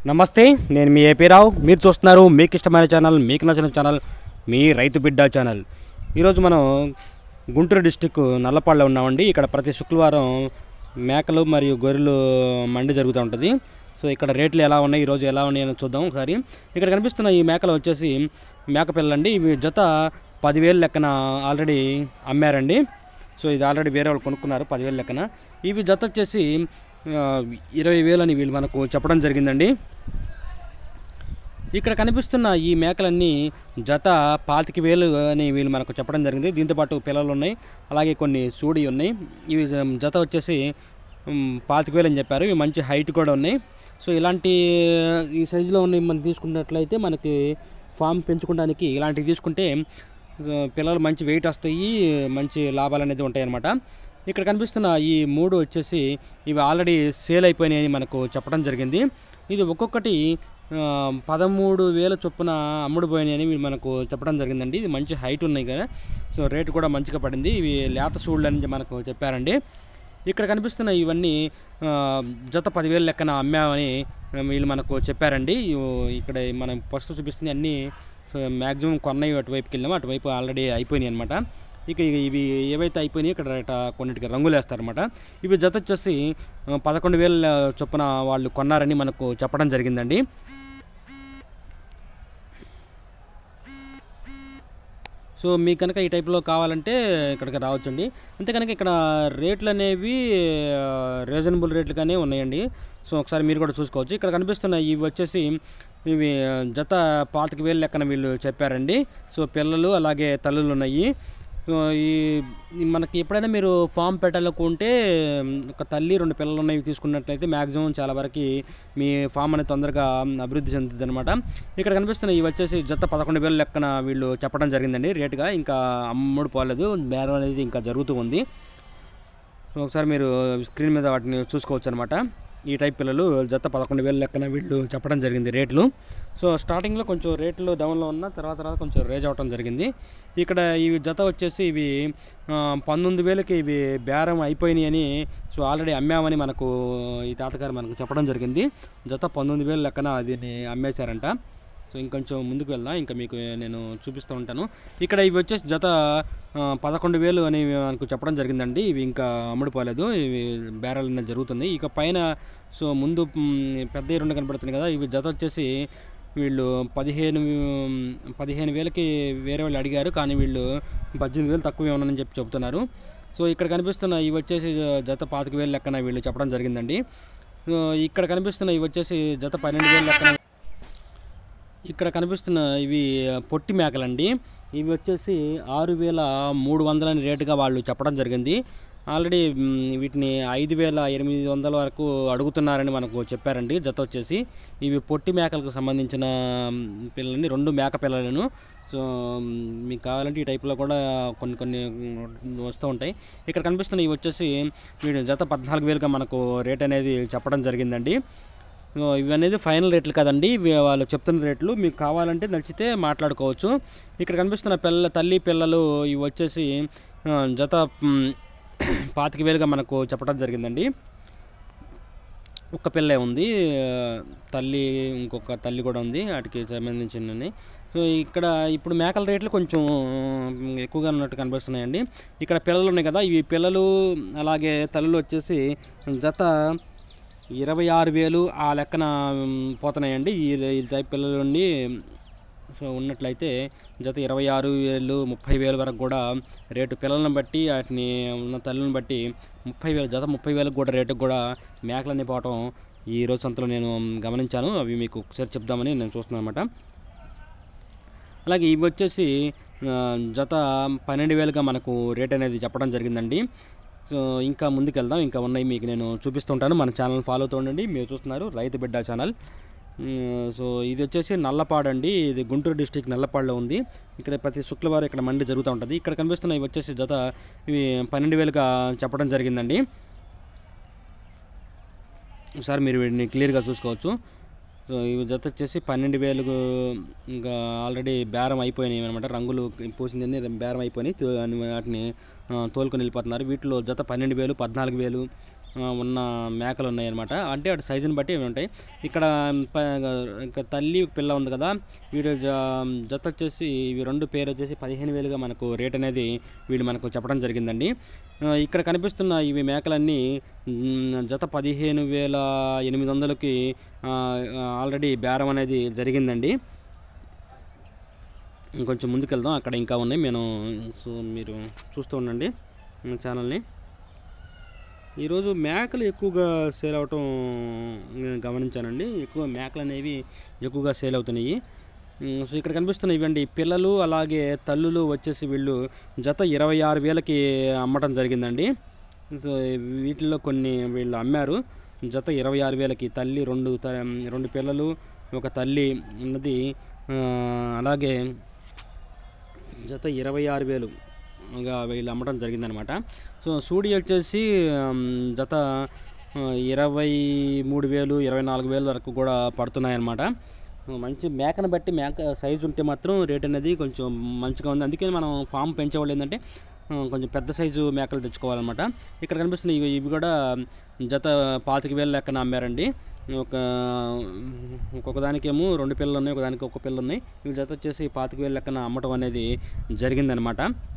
నమస్తే నేను మీ ఏపీ రావు మీరు చూస్తున్నారు మీకు ఇష్టమైన ఛానల్ మీకు నచ్చిన ఛానల్ మీ రైతు బిడ్డ ఛానల్ ఈరోజు మనం గుంటూరు డిస్టిక్ నల్లపాడులో ఉన్నామండి ఇక్కడ ప్రతి శుక్రవారం మేకలు మరియు గొర్రెలు మండి జరుగుతూ ఉంటుంది సో ఇక్కడ రేట్లు ఎలా ఉన్నాయి ఈరోజు ఎలా ఉన్నాయి అని చూద్దాం ఒకసారి ఇక్కడ కనిపిస్తున్న ఈ మేకలు వచ్చేసి మేక పిల్లలండి ఇవి జత పదివేలు లెక్కన ఆల్రెడీ అమ్మారండి సో ఇది ఆల్రెడీ వేరే వాళ్ళు కొనుక్కున్నారు పదివేలు లెక్కన ఇవి జత వచ్చేసి ఆ, ఇరవై వేలు అని వీళ్ళు మనకు చెప్పడం జరిగిందండి ఇక్కడ కనిపిస్తున్న ఈ మేకలన్నీ జత పాతిక వేలు అని వీళ్ళు మనకు చెప్పడం జరిగింది దీంతోపాటు పిల్లలు ఉన్నాయి అలాగే కొన్ని సూడి ఉన్నాయి ఇవి జత వచ్చేసి ఉమ్, పాతిక వేలు అని చెప్పారు ఇవి మంచి హైట్ కూడా ఉన్నాయి సో ఇలాంటి ఈ సైజులో ఉన్నాయి మనం తీసుకున్నట్లయితే మనకి ఫామ్ పెంచుకోవడానికి ఇలాంటివి తీసుకుంటే ఆ, పిల్లలు మంచి వెయిట్ వస్తాయి మంచి లాభాలు అనేది ఉంటాయి అన్నమాట ఇక్కడ కనిపిస్తున్న ఈ మూడు వచ్చేసి ఇవి ఆల్రెడీ సేల్ అయిపోయినాయని మనకు చెప్పడం జరిగింది ఇది ఒక్కొక్కటి ఆ, పదమూడు వేల చొప్పున అమ్ముడు పోయినాయని వీళ్ళు మనకు చెప్పడం జరిగిందండి ఇది మంచి హైట్ ఉన్నాయి కదా సో రేటు కూడా మంచిగా పడింది ఇవి లేత సూళ్ళు అని మనకు చెప్పారండి ఇక్కడ కనిపిస్తున్న ఇవన్నీ ఆ, జత పదివేలు లెక్కన అమ్మామని వీళ్ళు మనకు చెప్పారండి ఇవి- ఇక్కడ మనం ఫస్ట్ చూపిస్తుంది అన్నీ మ్యాక్సిమం కొన్నవి అటువైపుకి వెళ్ళాము అటువైపు ఆల్రెడీ అయిపోయినాయి అనమాట ఇక ఇవి- ఇవి ఏవైతే అయిపోయినాయి ఇక్కడ ఇట కొన్నిటికి రంగులు వేస్తారనమాట ఇవి జత వచ్చేసి ఆ, పదకొండు వేల చొప్పున వాళ్ళు కొన్నారని మనకు చెప్పడం జరిగిందండి సో మీకు కనుక ఈ టైప్లో కావాలంటే ఇక్కడికి రావచ్చండి అంతే కనుక ఇక్కడ రేట్లు అనేవి రీజనబుల్ రేట్లుగానే ఉన్నాయండి సో ఒకసారి మీరు కూడా చూసుకోవచ్చు ఇక్కడ కనిపిస్తున్న ఇవి వచ్చేసి ఇవి జత పాతిక వేలు లెక్కన వీళ్ళు చెప్పారండి సో పిల్లలు అలాగే తల్లులు ఉన్నాయి సో ఈ ఈ మనకి ఎప్పుడైనా మీరు ఫామ్ పెట్టాలనుకుంటే ఒక తల్లి రెండు పిల్లలు ఉన్నవి తీసుకున్నట్లయితే మ్యాక్సిమం చాలా వరకు మీ ఫామ్ అనేది తొందరగా అభివృద్ధి చెందుతుంది అనమాట ఇక్కడ కనిపిస్తున్న ఇవి వచ్చేసి జత పదకొండు వేల లెక్కన వీళ్ళు చెప్పడం జరిగిందండి రేటుగా ఇంకా అమ్ముడు పోలేదు బేరం అనేది ఇంకా జరుగుతూ ఉంది సో ఒకసారి మీరు స్క్రీన్ మీద వాటిని చూసుకోవచ్చు అనమాట ఈ టైప్ పిల్లలు జత పదకొండు వేల లెక్కన వీళ్ళు చెప్పడం జరిగింది రేట్లు సో స్టార్టింగ్లో కొంచెం రేట్లు డౌన్లో ఉన్న తర్వాత తర్వాత కొంచెం రేజ్ అవడం జరిగింది ఇక్కడ ఈ జత వచ్చేసి ఇవి ఆ, పంతొమ్మిది వేలకి ఇవి బేరం అయిపోయినాయి అని సో ఆల్రెడీ అమ్మామని మనకు ఈ తాతగారు మనకు చెప్పడం జరిగింది జత పంతొమ్మిది వేల లెక్కన దీన్ని అమ్మేశారంట సో ఇంకొంచెం ముందుకు వెళ్దాం ఇంకా మీకు నేను చూపిస్తూ ఉంటాను ఇక్కడ ఇవి వచ్చేసి జత ఆ, పదకొండు వేలు అని మనకు చెప్పడం జరిగిందండి ఇవి ఇంకా అమ్ముడుపోలేదు ఇవి బేరాలు అనేది జరుగుతుంది ఇక పైన సో ముందు మ్, పెద్ద రెండు కనపడుతుంది కదా ఇవి జత వచ్చేసి వీళ్ళు పదిహేను మ్, పదిహేను వేలకి వేరే వాళ్ళు అడిగారు కానీ వీళ్ళు పద్దెనిమిది వేలు తక్కువే ఉన్నానని చెప్పి చెప్తున్నారు సో ఇక్కడ కనిపిస్తున్న ఇవి వచ్చేసి జత పాతిక వేలు లెక్కన వీళ్ళు చెప్పడం జరిగిందండి సో ఇక్కడ కనిపిస్తున్న ఇవి వచ్చేసి జత పన్నెండు వేలు లెక్కన ఇక్కడ కనిపిస్తున్న ఇవి పొట్టి మేకలండి ఇవి వచ్చేసి ఆరు వేల మూడు వందలని రేటుగా వాళ్ళు చెప్పడం జరిగింది ఆల్రెడీ మ్, వీటిని ఐదు వేల ఎనిమిది వందల వరకు అడుగుతున్నారని మనకు చెప్పారండి జత వచ్చేసి ఇవి పొట్టి మేకలకు సంబంధించిన మ్, పిల్లలని రెండు మేక పిల్లలను సో మ్, మీకు కావాలంటే ఈ టైప్లో కూడా కొన్ని కొన్ని మ్, వస్తూ ఉంటాయి ఇక్కడ కనిపిస్తున్న ఇవి వచ్చేసి వీడు జత పద్నాలుగు వేలుగా మనకు రేట్ అనేది చెప్పడం జరిగిందండి సో ఇవి అనేది ఫైనల్ రేట్లు కదండి ఇవి వాళ్ళు చెప్తున్న రేట్లు మీకు కావాలంటే నచ్చితే మాట్లాడుకోవచ్చు ఇక్కడ కనిపిస్తున్న పిల్ల తల్లి పిల్లలు ఇవి వచ్చేసి ఆ, జత మ్, పాతిక వేలుగా మనకు చెప్పడం జరిగిందండి ఒక్క పిల్లే ఉంది ఆ, తల్లి ఇంకొక తల్లి కూడా ఉంది వాటికి సంబంధించినవి సో ఇక్కడ ఇప్పుడు మేకల రేట్లు కొంచెం మ్, ఎక్కువగా ఉన్నట్టు కనిపిస్తున్నాయండి ఇక్కడ పిల్లలు ఉన్నాయి కదా ఇవి పిల్లలు అలాగే తల్లులు వచ్చేసి జత ఇరవై ఆరు వేలు ఆ లెక్కన మ్, పోతున్నాయండి ఈ ఈ టైప్ పిల్లల నుండి సో ఉన్నట్లయితే జత ఇరవై ఆరు వేలు ముప్పై వేలు వరకు కూడా రేటు పిల్లలను బట్టి వాటిని ఉన్న తల్లులను బట్టి ముప్పై వేలు జత ముప్పై వేలకు కూడా రేటుకు కూడా మేకలన్నీ పోవటం ఈ రోజు సంతలో నేను గమనించాను అవి మీకు ఒకసారి చెప్దామని నేను చూస్తున్నాను అనమాట అలాగే ఇవి వచ్చేసి ఆ, జత పన్నెండు వేలుగా మనకు రేట్ అనేది చెప్పడం జరిగిందండి సో ఇంకా ముందుకు వెళ్దాం ఇంకా ఉన్నాయి మీకు నేను చూపిస్తుంటాను మన ఛానల్ ఫాలో అవుతూ ఉండండి మీరు చూస్తున్నారు రైతు బిడ్డ ఛానల్ ఉమ్, సో ఇది వచ్చేసి నల్లపాడు అండి ఇది గుంటూరు డిస్టిక్ నల్లపాడులో ఉంది ఇక్కడ ప్రతి శుక్రవారం ఇక్కడ మండి జరుగుతూ ఉంటుంది ఇక్కడ కనిపిస్తున్న ఇవి వచ్చేసి జత ఇవి పన్నెండు వేలుగా చెప్పడం జరిగిందండి ఒకసారి మీరు వీటిని క్లియర్గా చూసుకోవచ్చు సో ఇవి జత వచ్చేసి పన్నెండు వేలకు ఇంకా ఆల్రెడీ బేరం అయిపోయినాయి అనమాట రంగులు పూసిందని బేరం అయిపోయినాయి తో- అని వాటిని ఆ, తోలుకొని వెళ్ళిపోతున్నారు వీటిలో జత పన్నెండు వేలు పద్నాలుగు వేలు ఆ, ఉన్న మేకలు ఉన్నాయన్నమాట అంటే అటు సైజుని బట్టి ఇవి ఉంటాయి ఇక్కడ ప- ఇంకా తల్లి పిల్ల ఉంది కదా వీడు జ- జత వచ్చేసి ఇవి రెండు పేరు వచ్చేసి పదిహేను వేలుగా మనకు రేట్ అనేది వీళ్ళు మనకు చెప్పడం జరిగిందండి ఆ, ఇక్కడ కనిపిస్తున్న ఇవి మేకలన్నీ మ్, జత పదిహేను వేల ఎనిమిది వందలకి ఆ, ఆల్రెడీ బేరం అనేది జరిగిందండి ఇంకొంచెం ముందుకెళ్దాం అక్కడ ఇంకా ఉన్నాయి నేను సో మీరు చూస్తూ ఉండండి మన ఛానల్ని ఈరోజు మేకలు ఎక్కువగా సేల్ అవటం నేను గమనించానండి ఎక్కువ మేకలు అనేవి ఎక్కువగా సేల్ అవుతున్నాయి ఉమ్, సో ఇక్కడ కనిపిస్తున్నాయి ఇవ్వండి పిల్లలు అలాగే తల్లులు వచ్చేసి వీళ్ళు జత ఇరవై ఆరు వేలకి అమ్మటం జరిగిందండి సో వీటిల్లో కొన్ని వీళ్ళు అమ్మారు జత ఇరవై ఆరు వేలకి తల్లి రెండు త- రెండు పిల్లలు ఒక తల్లి ఉన్నది ఆ, అలాగే జత ఇరవై ఆరు వేలు గా వీళ్ళు అమ్మడం జరిగిందనమాట సో సూడి వచ్చేసి ఆమ్, జత ఆ, ఇరవై మూడు వేలు ఇరవై నాలుగు వేలు వరకు కూడా పడుతున్నాయన్నమాట సో మంచి మేకను బట్టి మేక సైజు ఉంటే మాత్రం రేట్ అనేది కొంచెం మంచిగా ఉంది అందుకే మనం ఫామ్ పెంచేవాళ్ళు ఏంటంటే ఆ, కొంచెం పెద్ద సైజు మేకలు తెచ్చుకోవాలన్నమాట ఇక్కడ కనిపిస్తున్నాయి ఇవి ఇవి కూడా జత పాతిక వేలు లెక్కన అమ్మారండి ఒక ఒక్కొక్క దానికేమో రెండు పిల్లలు ఉన్నాయి ఒకదానికి ఒక పిల్ల ఉన్నాయి వీళ్ళ జత వచ్చేసి పాతిక వేలు లెక్కన అమ్మటం అనేది జరిగిందనమాట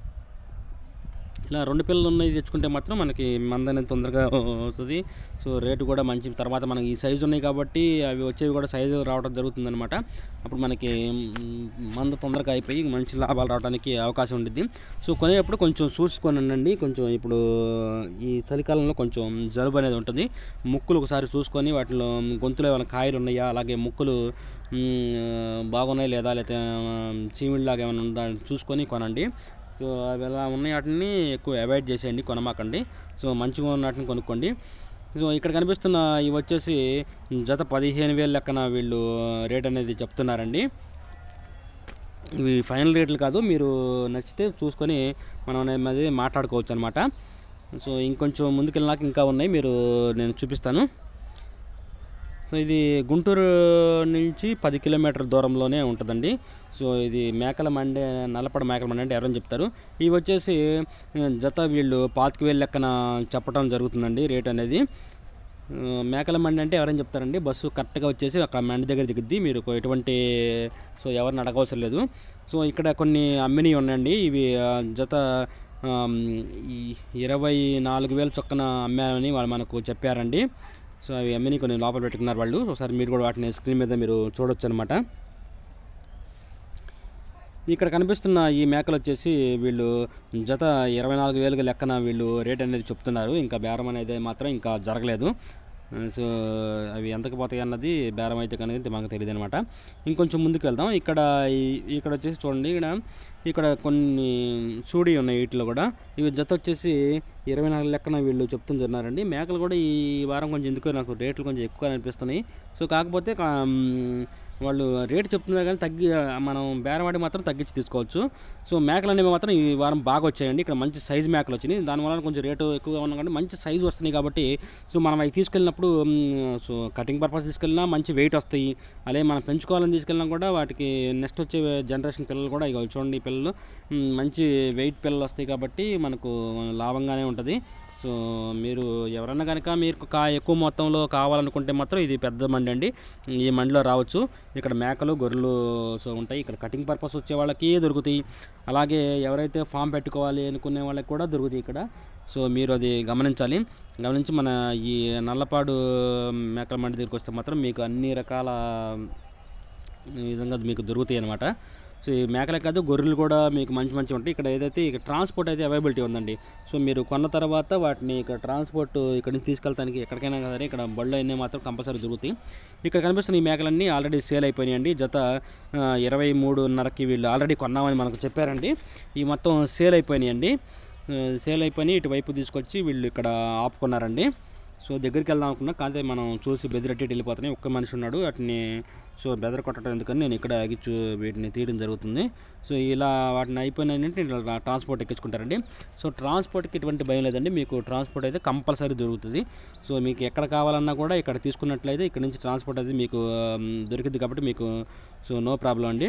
ఇలా రెండు పిల్లలు ఉన్నాయి తెచ్చుకుంటే మాత్రం మనకి మంద అనేది తొందరగా వస్తుంది సో రేటు కూడా మంచి తర్వాత మనకి ఈ సైజు ఉన్నాయి కాబట్టి అవి వచ్చేవి కూడా సైజు రావడం జరుగుతుంది అనమాట అప్పుడు మనకి మ్, మంద తొందరగా అయిపోయి మంచి లాభాలు రావడానికి అవకాశం ఉండిద్ది సో కొనేటప్పుడు కొంచెం చూసుకోనండి కొంచెం ఇప్పుడు ఈ చలికాలంలో కొంచెం జలుబు అనేది ఉంటుంది ముక్కులు ఒకసారి చూసుకొని వాటిలో గొంతులో ఏమైనా కాయలు ఉన్నాయా అలాగే ముక్కులు మ్, బాగున్నాయి లేదా లేకపోతే చీమిడిలాగా ఏమైనా ఉందా అని చూసుకొని కొనండి సో అవి ఎలా ఉన్నాయి వాటిని ఎక్కువ అవాయిడ్ చేసేయండి కొనమాకండి సో మంచిగా ఉన్న వాటిని కొనుక్కోండి సో ఇక్కడ కనిపిస్తున్న ఇవి వచ్చేసి జత పదిహేను వేలు లెక్కన వీళ్ళు రేట్ అనేది చెప్తున్నారండి ఇవి ఫైనల్ రేట్లు కాదు మీరు నచ్చితే చూసుకొని మనం అనేది మాట్లాడుకోవచ్చు అనమాట సో ఇంకొంచెం ముందుకెళ్ళినాక ఇంకా ఉన్నాయి మీరు నేను చూపిస్తాను సో ఇది గుంటూరు నుంచి పది కిలోమీటర్ దూరంలోనే ఉంటుందండి సో ఇది మేకల మండే నల్లపడ మేకల మండే అంటే ఎవరని చెప్తారు ఇవి వచ్చేసి ఆ, జత వీళ్ళు పాతిక వేలు లెక్కన చెప్పడం జరుగుతుందండి రేట్ అనేది ఆ, మేకల మండి అంటే ఎవరైనా చెప్తారండి బస్సు కరెక్ట్గా వచ్చేసి ఒక మండి దగ్గర దిగుద్ది మీరు కొ- ఎటువంటి సో ఎవరిని అడగవసరం లేదు సో ఇక్కడ కొన్ని అమ్మిని ఉన్నాయండి ఇవి ఆ, జత ఆమ్, ఈ ఇరవై నాలుగు వేల చొక్కన అమ్మారని వాళ్ళు మనకు చెప్పారండి సో అవి అమ్మిని కొన్ని లోపల పెట్టుకున్నారు వాళ్ళు ఒకసారి మీరు కూడా వాటిని స్క్రీన్ మీద మీరు చూడొచ్చు అనమాట ఇక్కడ కనిపిస్తున్న ఈ మేకలు వచ్చేసి వీళ్ళు జత ఇరవై నాలుగు వేలుగా లెక్కన వీళ్ళు రేట్ అనేది చెప్తున్నారు ఇంకా బేరం అనేది మాత్రం ఇంకా జరగలేదు సో అవి ఎంతకు పోతాయి అన్నది బేరం అయితే కనుక మాకు తెలియదు అనమాట ఇంకొంచెం ముందుకు వెళ్దాం ఇక్కడ ఈ- ఇక్కడ వచ్చేసి చూడండి ఇక్కడ ఇక్కడ కొన్ని సూడి ఉన్నాయి వీటిలో కూడా ఇవి జత వచ్చేసి ఇరవై నాలుగు లెక్కన వీళ్ళు చెప్తున్నారండి మేకలు కూడా ఈ వారం కొంచెం ఎందుకో నాకు రేట్లు కొంచెం ఎక్కువ అనిపిస్తున్నాయి సో కాకపోతే కా- మ్, వాళ్ళు రేటు చెప్తున్నారు కానీ తగ్గి మనం బేరవాడి మాత్రం తగ్గించి తీసుకోవచ్చు సో మేకలు అనేవి మాత్రం ఈ వారం బాగా వచ్చాయండి ఇక్కడ మంచి సైజు మేకలు వచ్చినాయి దానివల్ల కొంచెం రేటు ఎక్కువగా ఉన్నా కానీ మంచి సైజు వస్తున్నాయి కాబట్టి సో మనం అవి తీసుకెళ్ళినప్పుడు మ్, సో కటింగ్ పర్పస్ తీసుకెళ్ళినా మంచి వెయిట్ వస్తాయి అలాగే మనం పెంచుకోవాలని తీసుకెళ్ళినా కూడా వాటికి నెక్స్ట్ వచ్చే జనరేషన్ పిల్లలు కూడా ఇక చూడండి ఈ పిల్లలు మ్, మంచి వెయిట్ పిల్లలు వస్తాయి కాబట్టి మనకు లాభంగానే ఉంటుంది సో మీరు ఎవరన్నా కనుక మీరు కా ఎక్కువ మొత్తంలో కావాలనుకుంటే మాత్రం ఇది పెద్ద మండి అండి ఈ మండిలో రావచ్చు ఇక్కడ మేకలు గొర్రెలు సో ఉంటాయి ఇక్కడ కటింగ్ పర్పస్ వచ్చే వాళ్ళకి దొరుకుతాయి అలాగే ఎవరైతే ఫామ్ పెట్టుకోవాలి అనుకునే వాళ్ళకి కూడా దొరుకుతాయి ఇక్కడ సో మీరు అది గమనించాలి గమనించి మన ఈ నల్లపాడు మేకల మండి దగ్గరికి వస్తే మాత్రం మీకు అన్ని రకాల ఈ విధంగా మీకు దొరుకుతాయి అనమాట సో ఈ మేకలే కాదు గొర్రెలు కూడా మీకు మంచి మంచి ఉంటాయి ఇక్కడ ఏదైతే ఇక్కడ ట్రాన్స్పోర్ట్ అయితే అవైలబిలిటీ ఉందండి సో మీరు కొన్న తర్వాత వాటిని ఇక్కడ ట్రాన్స్పోర్ట్ ఇక్కడ నుంచి తీసుకెళ్తానికి ఎక్కడికైనా సరే ఇక్కడ బళ్ళు అన్నీ మాత్రం కంపల్సరీ దొరుకుతాయి ఇక్కడ కనిపిస్తున్న ఈ మేకలన్నీ ఆల్రెడీ సేల్ అయిపోయినాయండి జత ఆ, ఇరవై మూడున్నరకి వీళ్ళు ఆల్రెడీ కొన్నామని మనకు చెప్పారండి ఈ మొత్తం సేల్ అయిపోయినాయండి ఆ, సేల్ అయిపోయి ఇటువైపు తీసుకొచ్చి వీళ్ళు ఇక్కడ ఆపుకున్నారండి సో దగ్గరికి వెళ్దాం అనుకున్నా కానీ మనం చూసి బెదిరెట్టి వెళ్ళిపోతున్నాయి ఒక్క మనిషి ఉన్నాడు వాటిని సో బెదర కొట్టడం ఎందుకని నేను ఇక్కడ ఆగి చూ వీటిని తీయడం జరుగుతుంది సో ఇలా వాటిని అయిపోయినంటే ఇలా ట్రాన్స్పోర్ట్ ఎక్కించుకుంటారండి సో ట్రాన్స్పోర్ట్కి ఎటువంటి భయం లేదండి మీకు ట్రాన్స్పోర్ట్ అయితే కంపల్సరీ దొరుకుతుంది సో మీకు ఎక్కడ కావాలన్నా కూడా ఇక్కడ తీసుకున్నట్లయితే ఇక్కడ నుంచి ట్రాన్స్పోర్ట్ అది మీకు ఆమ్, దొరికింది కాబట్టి మీకు సో నో ప్రాబ్లం అండి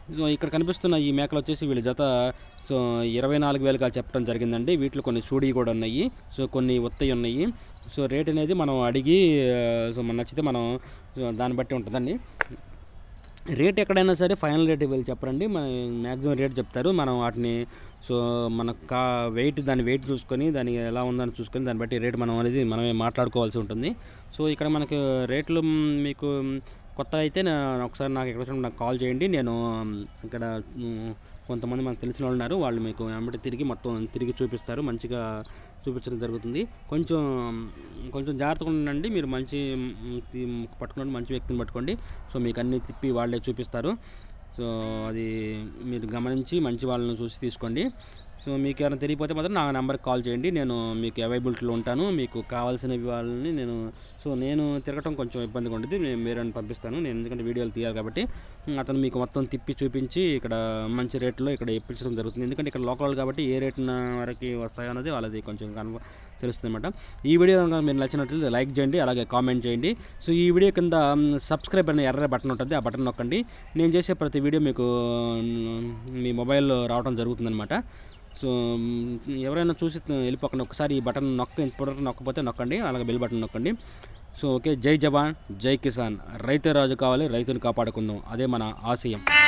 సో ఇక్కడ కనిపిస్తున్న ఈ మేకలు వచ్చేసి వీళ్ళ జత సో ఇరవై నాలుగు వేలుగా చెప్పడం జరిగిందండి వీటిలో కొన్ని సూడి కూడా ఉన్నాయి సో కొన్ని ఉత్తయి ఉన్నాయి సో రేట్ అనేది మనం అడిగి ఆ, సో మన నచ్చితే మనం సో దాన్ని బట్టి ఉంటుందండి రేట్ ఎక్కడైనా సరే ఫైనల్ రేట్ వీళ్ళు చెప్పరండి మన మ్యాక్సిమం రేట్ చెప్తారు మనం వాటిని సో మన కా వెయిట్ దాని వెయిట్ చూసుకొని దాని ఎలా ఉందని చూసుకొని దాన్ని బట్టి రేట్ మనం అనేది మనమే మాట్లాడుకోవాల్సి ఉంటుంది సో ఇక్కడ మనకు రేట్లు మ్, మీకు కొత్త అయితే నా- ఒకసారి నాకు ఎక్కడ వచ్చినప్పుడు నాకు కాల్ చేయండి నేను మ్, ఇక్కడ మ్, కొంతమంది మనకు తెలిసిన వాళ్ళు ఉన్నారు వాళ్ళు మీకు వెంబడి తిరిగి మొత్తం తిరిగి చూపిస్తారు మంచిగా చూపించడం జరుగుతుంది కొంచెం కొంచెం జాగ్రత్తగా ఉండండి మీరు మంచి మ్, తి- పట్టుకోండి మంచి వ్యక్తిని పట్టుకోండి సో మీకు అన్ని తిప్పి వాళ్ళే చూపిస్తారు సో అది మీరు గమనించి మంచి వాళ్ళని చూసి తీసుకోండి సో మీకు ఎవరైనా తెలియకపోతే మాత్రం నా నెంబర్కి కాల్ చేయండి నేను మీకు అవైలబిలిటీలో ఉంటాను మీకు కావాల్సిన వాళ్ళని నేను సో నేను తిరగటం కొంచెం ఇబ్బందిగా ఉంటుంది నేను వేరే పంపిస్తాను నేను ఎందుకంటే వీడియోలు తీయాలి కాబట్టి ఉమ్, అతను మీకు మొత్తం తిప్పి చూపించి ఇక్కడ మంచి రేట్లో ఇక్కడ ఇప్పించడం జరుగుతుంది ఎందుకంటే ఇక్కడ లోకల్ కాబట్టి ఏ రేటున వరకు వస్తాయో అన్నది వాళ్ళది కొంచెం కన్ఫ తెలుస్తుంది అనమాట ఈ వీడియో కనుక మీరు నచ్చినట్లయితే లైక్ చేయండి అలాగే కామెంట్ చేయండి సో ఈ వీడియో కింద సబ్స్క్రైబ్ అనే ఎర్ర బటన్ ఉంటుంది ఆ బటన్ నొక్కండి నేను చేసే ప్రతి వీడియో మీకు మ్, మీ మొబైల్లో రావడం జరుగుతుందన్నమాట సో మ్, ఎవరైనా చూసి వెళ్ళిపోకండి ఒకసారి ఈ బటన్ నొక్క ఇప్పటివరకు నొక్కపోతే నొక్కండి అలాగే బెల్ బటన్ నొక్కండి సో ఓకే జై జవాన్ జై కిసాన్ రైతే రాజు కావాలి రైతుని కాపాడుకుందాం అదే మన ఆశయం